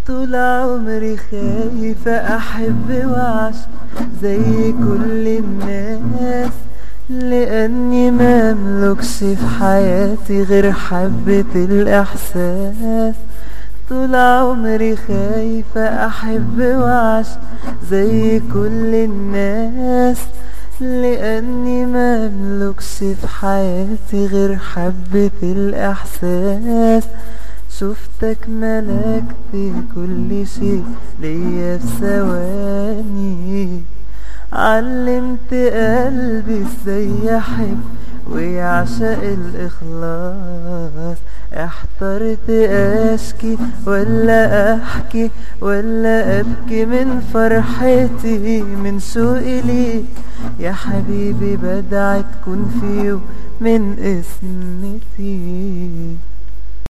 طول عمري خايفة أحب وأعشق زي كل الناس لأني مملكش في حياتي غير حبة الإحساس طول عمري خايفة أحب وأعشق زي كل الناس لأني مملكش في حياتي غير حبة الإحساس شفتك ملكت كل شيء ليا في ثواني علمت قلبي ازاي يحب ويعشق الإخلاص احترت اشكي ولا احكي ولا ابكي من فرحتي من شوقي ليك يا حبيبي بدعي تكون في يوم من اسمتي